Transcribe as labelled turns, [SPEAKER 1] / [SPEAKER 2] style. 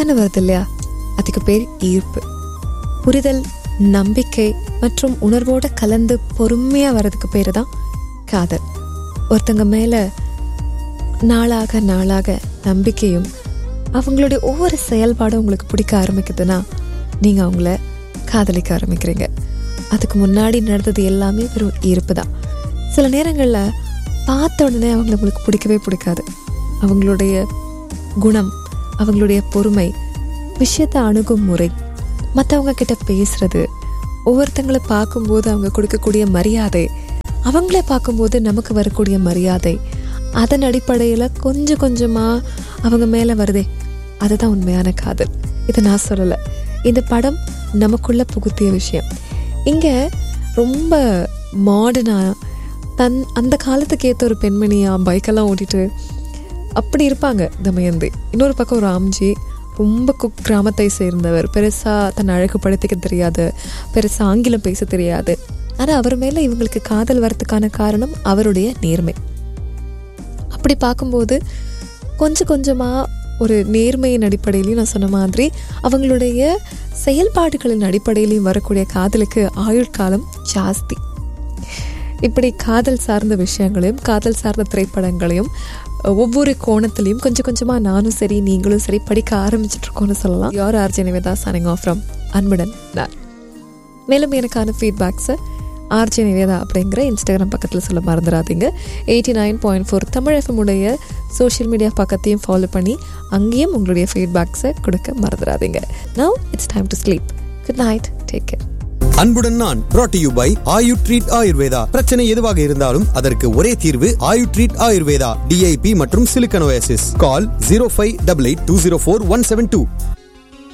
[SPEAKER 1] டக்குன்னு வருது இல்லையா அதுக்கு பேர் ஈர்ப்பு புரிதல் நம்பிக்கை மற்றும் உணர்வோட கலந்து பொறுமையா வர்றதுக்கு பேரு தான் காதல் ஒருத்தங்க மேல நாளாக நாளாக நம்பிக்கையும் அவங்களுடைய ஒவ்வொரு செயல்பாடும் உங்களுக்கு பிடிக்க ஆரம்பிக்குதுன்னா நீங்க அவங்கள காதலிக்க ஆரம்பிக்கிறீங்க அதுக்கு முன்னாடி நடந்தது எல்லாமே வெறும் ஈர்ப்பு தான் சில நேரங்களில் பார்த்த உடனே அவங்கள உங்களுக்கு பிடிக்கவே பிடிக்காது அவங்களுடைய குணம் அவங்களுடைய பொறுமை விஷயத்தை அணுகும் முறை மற்றவங்க கிட்ட பேசுறது ஒவ்வொருத்தங்களை பார்க்கும்போது அவங்க கொடுக்கக்கூடிய மரியாதை அவங்கள பார்க்கும்போது நமக்கு வரக்கூடிய மரியாதை அதன் அடிப்படையில் கொஞ்சம் கொஞ்சமாக அவங்க மேலே வருதே அதுதான் உண்மையான காதல் இதை நான் சொல்லலை இந்த படம் நமக்குள்ள புகுத்திய விஷயம் இங்கே ரொம்ப மாடர்னாக தன் அந்த காலத்துக்கு ஏற்ற ஒரு பெண்மணியா பைக்கெல்லாம் ஓட்டிட்டு அப்படி இருப்பாங்க தமயந்தி இன்னொரு பக்கம் ராம்ஜி ரொம்ப குக் கிராமத்தை சேர்ந்தவர் பெருசாக தன்னை அழகுபடுத்திக்க தெரியாது பெருசாக ஆங்கிலம் பேச தெரியாது ஆனால் அவர் மேலே இவங்களுக்கு காதல் வரத்துக்கான காரணம் அவருடைய நேர்மை அப்படி பார்க்கும்போது கொஞ்சம் கொஞ்சமாக ஒரு நேர்மையின் அடிப்படையிலையும் நான் சொன்ன மாதிரி அவங்களுடைய செயல்பாடுகளின் அடிப்படையிலையும் வரக்கூடிய காதலுக்கு ஆயுட்காலம் ஜாஸ்தி இப்படி காதல் சார்ந்த விஷயங்களையும் காதல் சார்ந்த திரைப்படங்களையும் ஒவ்வொரு கோணத்திலையும் கொஞ்சம் கொஞ்சமாக நானும் சரி நீங்களும் சரி படிக்க ஆரம்பிச்சிட்ருக்கோன்னு சொல்லலாம் யார் R J Nivetha signing off from அன்புடன் நான் மேலும் எனக்கான ஃபீட்பேக்ஸை ஆர்ஜி நிவேதா அப்படிங்கிற இன்ஸ்டாகிராம் பக்கத்தில் சொல்ல மறந்துடாதீங்க eighty nine point four Tamil FM உடைய சோஷியல் மீடியா பக்கத்தையும் ஃபாலோ பண்ணி அங்கேயும் உங்களுடைய ஃபீட்பேக்ஸை கொடுக்க மறந்துடாதீங்க now it's time to sleep good night take care
[SPEAKER 2] அன்புடன் நான் brought to you by Ayu Treat Ayurveda பிரச்சனை எதுவாக இருந்தாலும் அதற்கு ஒரே தீர்வு ஆயு ட்ரீட் ஆயுர்வேதா டிஐபி மற்றும் சிலிக்கனோசிஸ் call zero five double eight two zero four one seven two